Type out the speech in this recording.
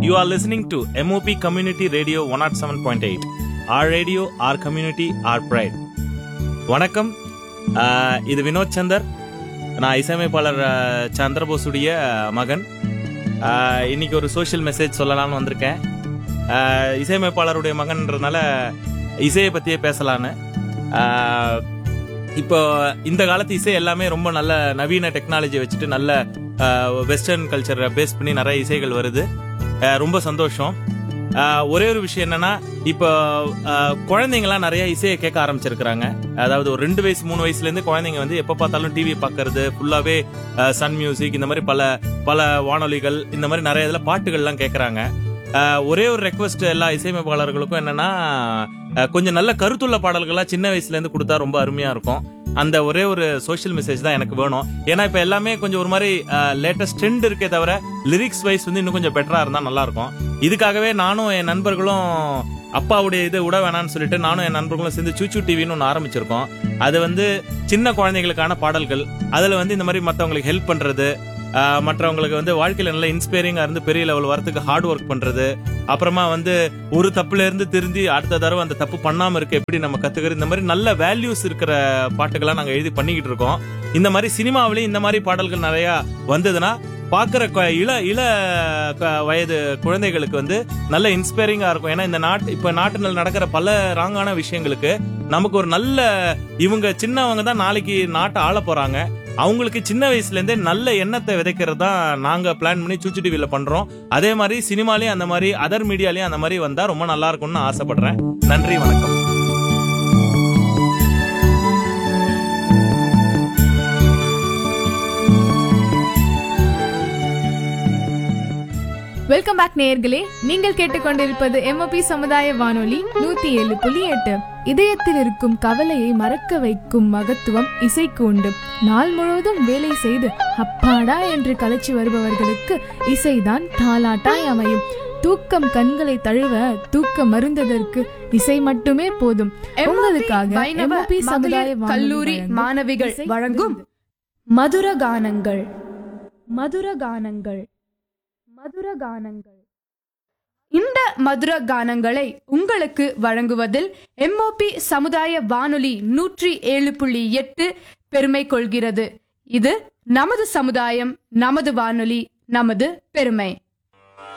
You are listening to MOP Community Radio 107.8. Our radio, our community, our pride. வணக்கம் ஆஹ் இது வினோத் சந்தர் நான் இசையமைப்பாளர் ஆஹ், சந்திரபோஸுடைய மகன் ஆஹ், இன்னைக்கு ஒரு சோஷியல் மெசேஜ் சொல்லலாம்னு வந்திருக்கேன் ஆஹ், இசையமைப்பாளருடைய மகன்றதுனால இசையை பற்றியே பேசலான்னு ஆஹ், இப்போ இந்த காலத்து இசை எல்லாமே ரொம்ப நல்ல நவீன டெக்னாலஜி வச்சுட்டு நல்ல வெஸ்டர்ன் கல்ச்சரை பேஸ் பண்ணி நிறைய இசைகள் வருது ஆஹ், ரொம்ப சந்தோஷம் ஆஹ், ஒரே ஒரு விஷயம் என்னன்னா இப்போ ஆஹ், குழந்தைங்கலாம் நிறைய இசையை கேட்க ஆரம்பிச்சிருக்கிறாங்க அதாவது ஒரு ரெண்டு வயசு மூணு வயசுல இருந்து குழந்தைங்க வந்து எப்ப பார்த்தாலும் டிவி பார்க்கறது ஃபுல்லாவே சன் மியூசிக் இந்த மாதிரி பல பல வானொலிகள் இந்த மாதிரி நிறைய இதுல பாட்டுகள்லாம் கேட்கறாங்க ஆஹ், ஒரே ஒரு ரெக்வஸ்ட் எல்லா இசையமைப்பாளர்களுக்கும் என்னன்னா ஆஹ், கொஞ்சம் நல்ல கருத்துள்ள பாடல்களா சின்ன வயசுல இருந்து கொடுத்தா ரொம்ப அருமையா இருக்கும் அந்த ஒரே ஒரு சோஷியல் மெசேஜ் தான் எனக்கு வேணும் ஏன்னா இப்ப எல்லாமே கொஞ்சம் ஒரு மாதிரி லேட்டஸ்ட் ட்ரெண்ட் இருக்கே தவிர லிரிக்ஸ் வைஸ் வந்து இன்னும் கொஞ்சம் பெட்டரா இருந்தா நல்லா இருக்கும் இதுக்காகவே நானும் என் நண்பர்களும் அப்பாவுடைய இது விட வேணாம்னு சொல்லிட்டு நானும் என் நண்பர்களும் சேர்ந்து சூச்சு டிவின்னு ஒன்று ஆரம்பிச்சிருக்கோம் அது வந்து சின்ன குழந்தைகளுக்கான பாடல்கள் அதுல வந்து இந்த மாதிரி மற்றவங்களுக்கு ஹெல்ப் பண்றது ஆஹ், மற்றவங்களுக்கு வந்து வாழ்க்கையில நல்ல இன்ஸ்பைரிங்கா இருந்து பெரிய லெவல் வரதுக்கு ஹார்ட் ஒர்க் பண்றது அப்புறமா வந்து ஒரு தப்புல இருந்து திருந்தி அடுத்த தடவை அந்த தப்பு பண்ணாம இருக்க எப்படி நம்ம கத்துக்கிறது இந்த மாதிரி நல்ல வேல்யூஸ் இருக்கிற பாட்டுகளா நாங்க எழுதி பண்ணிக்கிட்டு இருக்கோம் இந்த மாதிரி சினிமாவிலேயும் இந்த மாதிரி பாடல்கள் நிறைய வந்ததுன்னா பாக்குற கொ- இள இள க- வயது குழந்தைகளுக்கு வந்து நல்ல இன்ஸ்பைரிங்கா இருக்கும் ஏன்னா இந்த நாட்டு இப்ப நாட்டில் நடக்கிற பல ராங்கான விஷயங்களுக்கு நமக்கு ஒரு நல்ல இவங்க சின்னவங்க தான் நாளைக்கு நாட்டை ஆள போறாங்க அவங்களுக்கு சின்ன வயசுல இருந்தே நல்ல எண்ணத்தை விதைக்கிறது தான் நாங்க பிளான் பண்ணி சூச்சு டிவில பண்றோம் அதே மாதிரி சினிமாலயும் அந்த மாதிரி அதர் மீடியாலயும் அந்த மாதிரி வந்தா ரொம்ப நல்லா இருக்கும்னு ஆசைப்படுறேன் நன்றி வணக்கம் வெல்கம் பேக் நேயர்களே நீங்கள் கேட்டுக்கொண்டிருப்பது எம்ஓபி சமுதாய வானொலி நூத்தி ஏழு புள்ளி எட்டு இதயத்தில் இருக்கும் கவலையை மறக்க வைக்கும் மகத்துவம் இசைக்கு உண்டு நாள் முழுவதும் வேலை செய்து அப்பாடா என்று கலைச்சு வருபவர்களுக்கு இசைதான் தாலாட்டாய் அமையும் தூக்கம் கண்களை தழுவ தூக்கம் மருந்ததற்கு இசை மட்டுமே போதும் உங்களுக்காக வைணவ MOP சமுதாய மகளிர் வானொலி கல்லூரி வழங்கும் மாணவிகள் இசை வழங்கும் விருந்து. மதுர கானங்கள் மதுர கானங்கள் மதுர கானங்கள் இந்த மதுர கானங்களை உங்களுக்கு வழங்குவதில் எம்ஓபி சமுதாய வானொலி நூற்றி ஏழு புள்ளி எட்டு பெருமை கொள்கிறது இது நமது சமுதாயம் நமது வானொலி நமது பெருமை